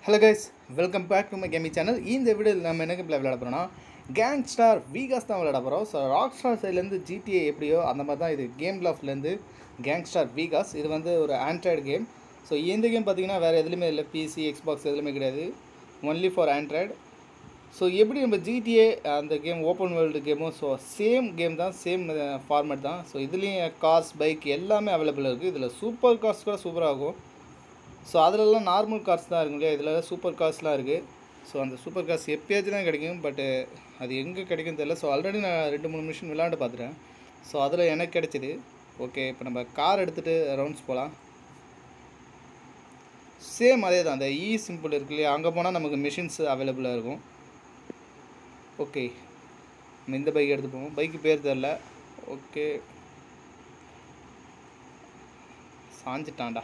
hello guys welcome back to my gaming channel இந்த வீடியோவில் நம்ம என்ன கேமில் விளையாட போகிறோம்னா கேங்ஸ்டார் வீகாஸ் தான் விளையாட போகிறோம் ஸோ ராக் ஸ்டார் சைட்லேருந்து ஜிடிஏ எப்படியோ அந்த மாதிரி தான் இது கேம் லாஃப்லேருந்து கேங்ஸ்டார் வீகாஸ் இது வந்து ஒரு ஆண்ட்ராய்டு கேம் ஸோ இந்த கேம் பார்த்தீங்கன்னா வேறு எதுலையுமே இல்லை பிசி எக்ஸ்பாக்ஸ் எதுலையுமே கிடையாது ஒன்லி ஃபார் ஆண்ட்ராய்டு ஸோ எப்படி நம்ம ஜிடிஏ அந்த கேம் ஓப்பன் வேர்ல்டு கேமும் ஸோ சேம் கேம் தான் சேம் ஃபார்மேட் தான் ஸோ இதுலேயும் கார்ஸ் பைக் எல்லாமே அவைலபிள் இருக்குது இதில் சூப்பர் கார்ஸ் கூட சூப்பராக இருக்கும் ஸோ அதிலலாம் நார்மல் கார்ஸ் தான் இருக்கும் இல்லையா இதில் சூப்பர் கார்ஸ்லாம் இருக்குது ஸோ அந்த சூப்பர் கார்ஸ் எப்பயாச்சும் தான் கிடைக்கும் பட்டு அது எங்கே கிடைக்கும் தெரியல ஸோ ஆல்ரெடி நான் ரெண்டு மூணு மிஷின் விளாண்டு பார்த்துட்டேன் ஸோ அதில் எனக்கு கிடைச்சிது ஓகே இப்போ நம்ம கார் எடுத்துகிட்டு ரவுண்ட்ஸ் போகலாம் சேம் அதே தான் அந்த இ சிம்பிள் இருக்கு இல்லையா அங்கே போனால் நமக்கு மிஷின்ஸ் அவைலபிளாக இருக்கும் ஓகே நம்ம இந்த பைக் எடுத்து போவோம் பைக்கு பேர் தெரில ஓகே சாஞ்சிட்டான்டா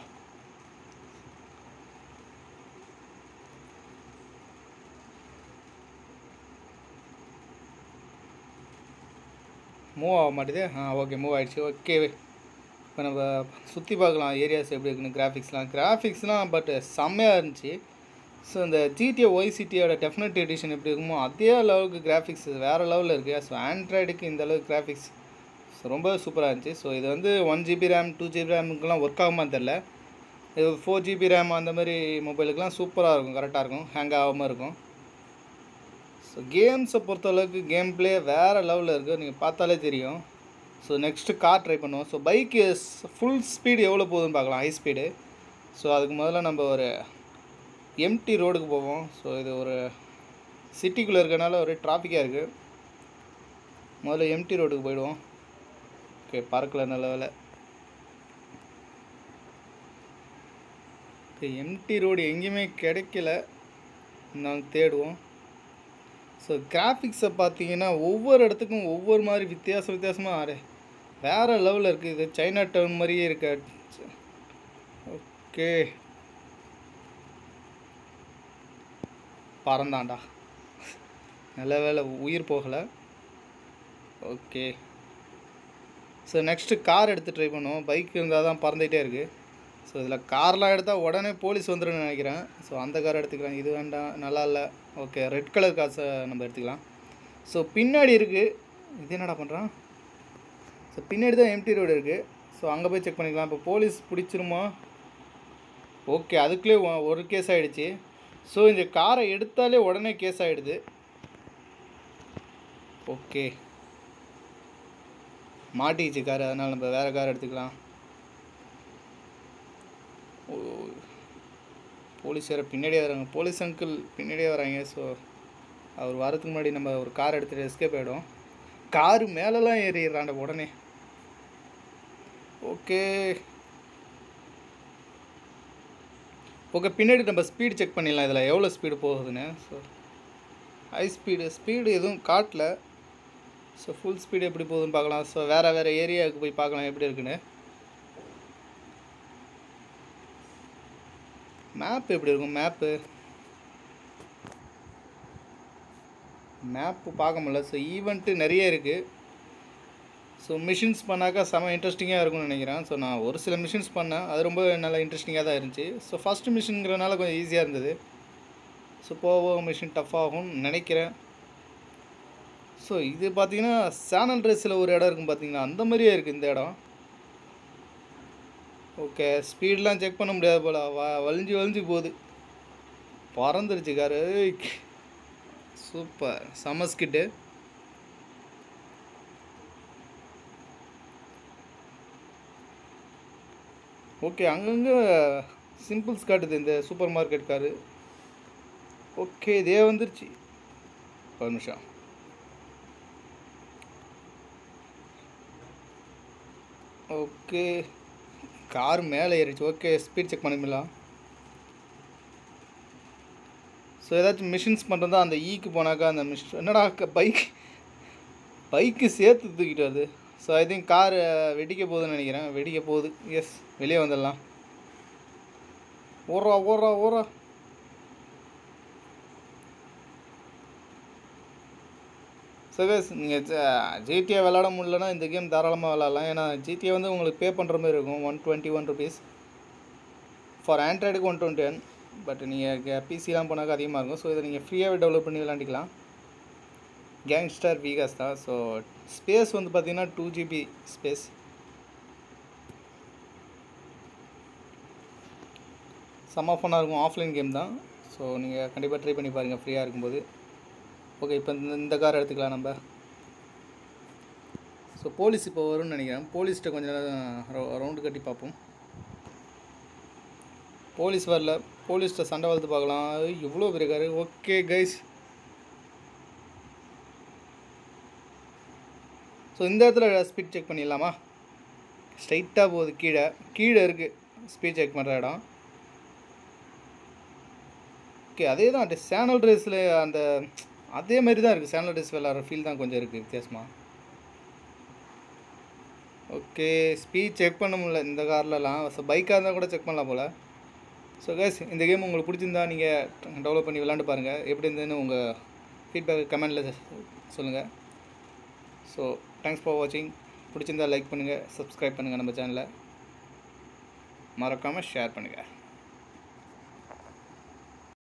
மூவ் ஆக மாட்டேது ஆ ஓகே மூவ் ஆகிடுச்சு ஓகே இப்போ நம்ம சுற்றி பார்க்கலாம் ஏரியாஸ் எப்படி இருக்குன்னு கிராஃபிக்ஸ்லாம் கிராஃபிக்ஸ்லாம் பட் செம்மையாக இருந்துச்சு ஸோ இந்த ஜிடிஏ ஒய் சிட்டியோட டெஃபினட் எடிஷன் எப்படி இருக்குமோ அதே லெவலுக்கு கிராஃபிக்ஸ் வேறு லெவலில் இருக்குது ஸோ ஆண்ட்ராய்டுக்கு இந்த அளவுக்கு கிராஃபிக்ஸ் ஸோ ரொம்ப சூப்பராக இருந்துச்சு ஸோ இது வந்து one GB RAM two GB ரேமுக்கெலாம் ஒர்க் ஆகுமான்னு தெரில இது ஃபோர் ஜிபி ரேம் அந்த மாதிரி மொபைலுக்கெலாம் சூப்பராக இருக்கும் கரெக்டாக இருக்கும் ஹேங் ஆகாமல் இருக்கும் ஸோ கேம்ஸை பொறுத்தளவுக்கு கேம் ப்ளே வேறு லெவலில் இருக்குது நீங்கள் பார்த்தாலே தெரியும் ஸோ நெக்ஸ்ட்டு கார் ட்ரை பண்ணுவோம் ஸோ பைக்கு ஃபுல் ஸ்பீடு எவ்வளோ போகுதுன்னு பார்க்கலாம் ஹை ஸ்பீடு ஸோ அதுக்கு முதல்ல நம்ம ஒரு எம்டி ரோடுக்கு போவோம் ஸோ இது ஒரு சிட்டிக்குள்ளே இருக்கனால ஒரே டிராஃபிக்காக இருக்குது முதல்ல எம்டி ரோடுக்கு போயிடுவோம் ஓகே பறக்கல நல்ல வேலை எம்டி ரோடு எங்கேயுமே கிடைக்கல நாங்கள் தேடுவோம் ஸோ கிராஃபிக்ஸை பார்த்தீங்கன்னா ஒவ்வொரு இடத்துக்கும் ஒவ்வொரு மாதிரி வித்தியாச வித்தியாசமாக ஆறு வேறு லெவலில் இருக்குது இது சைனா டவுன் மாதிரியே இருக்க ஓகே பறந்தாண்டா நல்ல வேலை உயிர் போகலை ஓகே ஸோ நெக்ஸ்ட்டு கார் எடுத்து ட்ரை பண்ணுவோம் பைக் இருந்தால் தான் பறந்துகிட்டே இருக்குது ஸோ இதில் கார்லாம் எடுத்தால் உடனே போலீஸ் வந்துடும் நினைக்கிறேன் ஸோ அந்த கார் எடுத்துக்கலாம் இது வேண்டாம் நல்லா இல்லை ஓகே ரெட் கலர் காசை நம்ம எடுத்துக்கலாம் ஸோ பின்னாடி இருக்குது இது என்னடா பண்ணுறான் ஸோ பின்னாடி தான் எம்டி ரோடு இருக்குது ஸோ அங்கே போய் செக் பண்ணிக்கலாம் இப்போ போலீஸ் பிடிச்சிருமா ஓகே அதுக்குள்ளே ஒ- ஒரு கேஸ் ஆகிடுச்சு ஸோ இந்த காரை எடுத்தாலே உடனே கேஸ் ஆகிடுது ஓகே மாட்டிக்கிச்சு கார் அதனால் நம்ம வேறு கார் எடுத்துக்கலாம் ஓ போலீஸ் வேறு பின்னாடியே வராங்க போலீஸ் அங்கிள் பின்னாடியே வராங்க ஸோ அவர் வரதுக்கு முன்னாடி நம்ம ஒரு கார் எடுத்துகிட்டு எஸ்கேப் ஆகிடும் காரு மேலெலாம் ஏறிடுறாண்ட உடனே ஓகே ஓகே பின்னாடி நம்ம ஸ்பீடு செக் பண்ணிடலாம் இதில் எவ்வளோ ஸ்பீடு போகுதுன்னு ஸோ ஹை ஸ்பீடு ஸ்பீடு எதுவும் காட்டல ஸோ ஃபுல் ஸ்பீடு எப்படி போகுதுன்னு பார்க்கலாம் ஸோ வேறு வேறு ஏரியாவுக்கு போய் பார்க்கலாம் எப்படி இருக்குன்னு மேப் எப்படி இருக்கும் மேப்பு மேப்பு பார்க்க முடியல ஸோ ஈவெண்ட்டு நிறைய இருக்குது ஸோ மிஷின்ஸ் பண்ணாக்கா செம இன்ட்ரெஸ்டிங்காக இருக்கும்னு நினைக்கிறேன் ஸோ நான் ஒரு சில மிஷின்ஸ் பண்ணேன் அது ரொம்ப நல்லா இன்ட்ரெஸ்டிங்காக தான் இருந்துச்சு ஸோ ஃபஸ்ட்டு மிஷின்ங்கிறனால கொஞ்சம் ஈஸியாக இருந்தது ஸோ போக மிஷின் டஃப் ஆகும்னு நினைக்கிறேன் ஸோ இது பார்த்தீங்கன்னா சேனல் ட்ரெஸ்ஸில் ஒரு இடம் இருக்கும் பார்த்தீங்கன்னா அந்த மாதிரியே இருக்குது இந்த இடம் ஓகே ஸ்பீட்லாம் செக் பண்ண முடியாது போல வ வலிஞ்சு வலிஞ்சு போகுது பறந்துருச்சு காரு சூப்பர் செம ஸ்கிட்டு ஓகே அங்கங்கே சிம்பிள்ஸ் காட்டுது இந்த சூப்பர் மார்க்கெட் காரு ஓகே இதே வந்துருச்சு ஒரு நிமிஷம் ஓகே கார் மேலே ஏறிச்சு ஓகே ஸ்பீட் செக் பண்ணிக்கலாம் ஸோ ஏதாச்சும் மிஷின்ஸ் பண்ணுறதா அந்த ஈக்கு போனாக்கா அந்த மிஷின் என்னடா பைக் பைக்கு சேர்த்து தூக்கிட்டு வருது ஸோ ஐ திங்க் கார் வெடிக்க போகுதுன்னு நினைக்கிறேன் வெடிக்க போகுது எஸ் வெளியே வந்துடலாம் ஓடுறா ஓடுறா ஓடுறா ஸோ கேஸ் நீங்கள் ஜிடிஏ விளாட முடியலன்னா இந்த கேம் தாராளமாக விளாட்லாம் ஏன்னா ஜிடிஏ வந்து உங்களுக்கு பே பண்ணுற மாதிரி இருக்கும் one twenty one rupees for ஆண்ட்ராய்டுக்கு ஒன் டுவெண்ட்டி ஒன் பட் நீங்கள் பிசிலாம் போனாக்கா அதிகமாக இருக்கும் ஸோ இதை நீங்கள் ஃப்ரீயாகவே டெவலப் பண்ணி விளாண்டிக்கலாம் கேங்ஸ்டர் வீகாஸ் தான் ஸோ ஸ்பேஸ் வந்து பார்த்தீங்கன்னா டூ ஜிபி ஸ்பேஸ் செம்ம ஃபன்னாக இருக்கும் ஆஃப்லைன் கேம் தான் ஸோ நீங்கள் கண்டிப்பாக ட்ரை பண்ணி பாருங்கள் ஃப்ரீயாக இருக்கும்போது ஓகே இப்போ இந்த இந்த கார் எடுத்துக்கலாம் நம்ம ஸோ போலீஸ் இப்போ வரும்னு நினைக்கிறேன் போலீஸ்கிட்ட கொஞ்சம் நேரம் ரவுண்டு கட்டி பார்ப்போம் போலீஸ் வரல போலீஸ்கிட்ட சண்டை வளர்த்து பார்க்கலாம் இவ்வளோ பெரிய காரு ஓகே கைஸ் ஸோ இந்த இடத்துல ஸ்பீட் செக் பண்ணிடலாமா ஸ்ட்ரைட்டாக போகுது கீழே கீழே இருக்குது ஸ்பீட் செக் பண்ணுற இடம் ஓகே அதே தான் சேனல் ட்ரெஸ்ஸில் அந்த அதே மாதிரி தான் இருக்குது சேனல் ட்ரெஸ் விளாட்ற ஃபீல் தான் கொஞ்சம் இருக்குது வித்தியாசமாக ஓகே ஸ்பீட் செக் பண்ண முடியல இந்த கார்லலாம் ஸோ பைக்காக இருந்தால் கூட செக் பண்ணலாம் போல் ஸோ கேஸ் இந்த கேம் உங்களுக்கு பிடிச்சிருந்தா நீங்கள் டெவலப் பண்ணி விளாண்டு பாருங்கள் எப்படி இருந்ததுன்னு உங்கள் ஃபீட்பேக் கமெண்டில் சொல்லுங்கள் ஸோ தேங்க்ஸ் ஃபார் வாட்சிங் பிடிச்சிருந்தா லைக் பண்ணுங்கள் சப்ஸ்கிரைப் பண்ணுங்கள் நம்ம சேனலை மறக்காமல் ஷேர் பண்ணுங்கள்